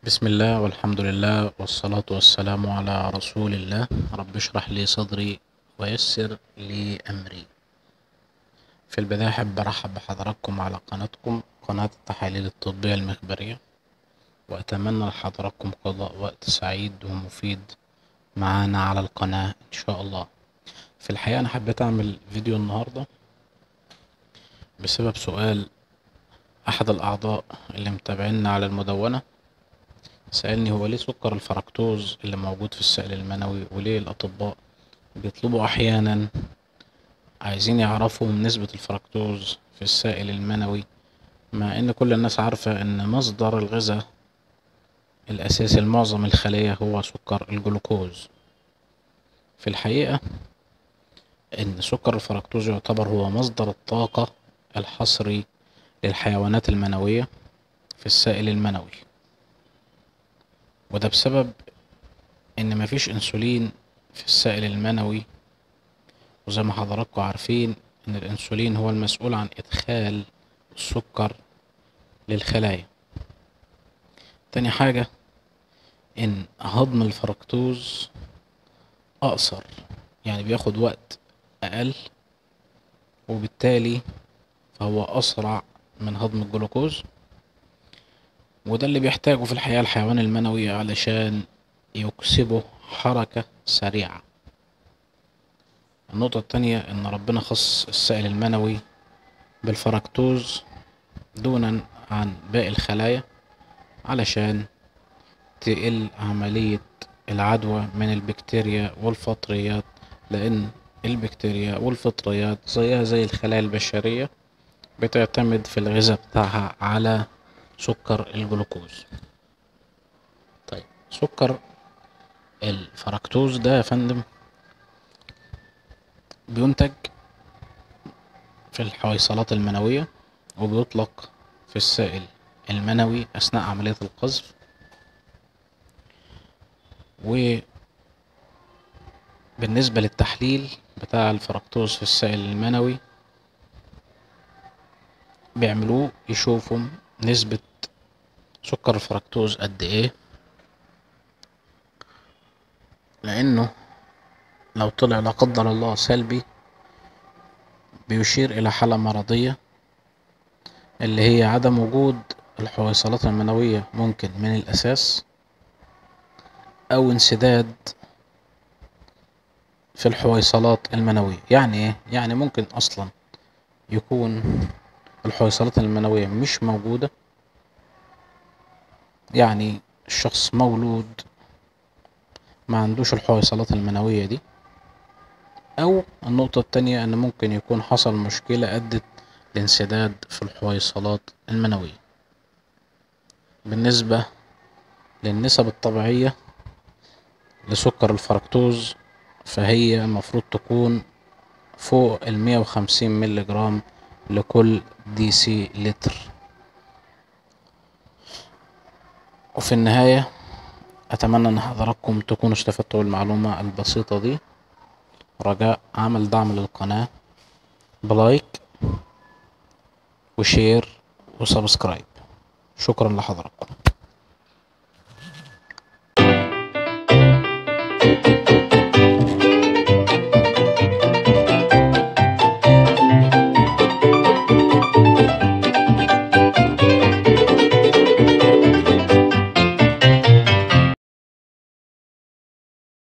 بسم الله والحمد لله والصلاة والسلام على رسول الله رب اشرح لي صدري ويسر لي أمري في البداية أحب أرحب بحضراتكم على قناتكم قناة التحاليل الطبية المخبرية وأتمنى لحضراتكم قضاء وقت سعيد ومفيد معانا على القناة إن شاء الله في الحقيقة أنا حبيت أعمل فيديو النهاردة بسبب سؤال أحد الأعضاء اللي متابعينا على المدونة سألني هو ليه سكر الفركتوز اللي موجود في السائل المنوي وليه الأطباء بيطلبوا أحيانا عايزين يعرفوا نسبة الفركتوز في السائل المنوي مع ان كل الناس عارفة ان مصدر الغذاء الأساسي لمعظم الخلايا هو سكر الجلوكوز في الحقيقة ان سكر الفركتوز يعتبر هو مصدر الطاقة الحصري للحيوانات المنوية في السائل المنوي وده بسبب ان مفيش انسولين في السائل المنوي وزي ما حضراتكم عارفين ان الانسولين هو المسؤول عن ادخال السكر للخلايا تاني حاجة ان هضم الفركتوز اقصر يعني بياخد وقت اقل وبالتالي فهو اسرع من هضم الجلوكوز وده اللي بيحتاجه في الحياة الحيوان المنوي علشان يكسبه حركة سريعة النقطة التانية ان ربنا خص السائل المنوي بالفركتوز دونا عن باقي الخلايا علشان تقل عملية العدوى من البكتيريا والفطريات لان البكتيريا والفطريات زيها زي الخلايا البشرية بتعتمد في الغذاء بتاعها على سكر الجلوكوز طيب سكر الفركتوز ده يا فندم بينتج في الحويصلات المنوية وبيطلق في السائل المنوي أثناء عملية القذف وبالنسبة للتحليل بتاع الفركتوز في السائل المنوي بيعملوه يشوفوا نسبة سكر الفركتوز قد ايه لانه لو طلع لا قدر الله سلبي بيشير الى حالة مرضية اللي هي عدم وجود الحويصلات المنوية ممكن من الاساس او انسداد في الحويصلات المنوية يعني ايه يعني ممكن اصلا يكون الحويصلات المنوية مش موجودة يعني الشخص مولود ما عندوش الحويصلات المنوية دي او النقطة التانية ان ممكن يكون حصل مشكلة ادت لانسداد في الحويصلات المنوية بالنسبة للنسب الطبيعية لسكر الفركتوز فهي المفروض تكون فوق المية وخمسين ملي جرام لكل دي سي لتر وفي النهاية أتمنى أن حضراتكم تكونوا استفدتوا بالمعلومة البسيطة دي رجاء عمل دعم للقناة بلايك وشير وسبسكرايب شكرا لحضراتكم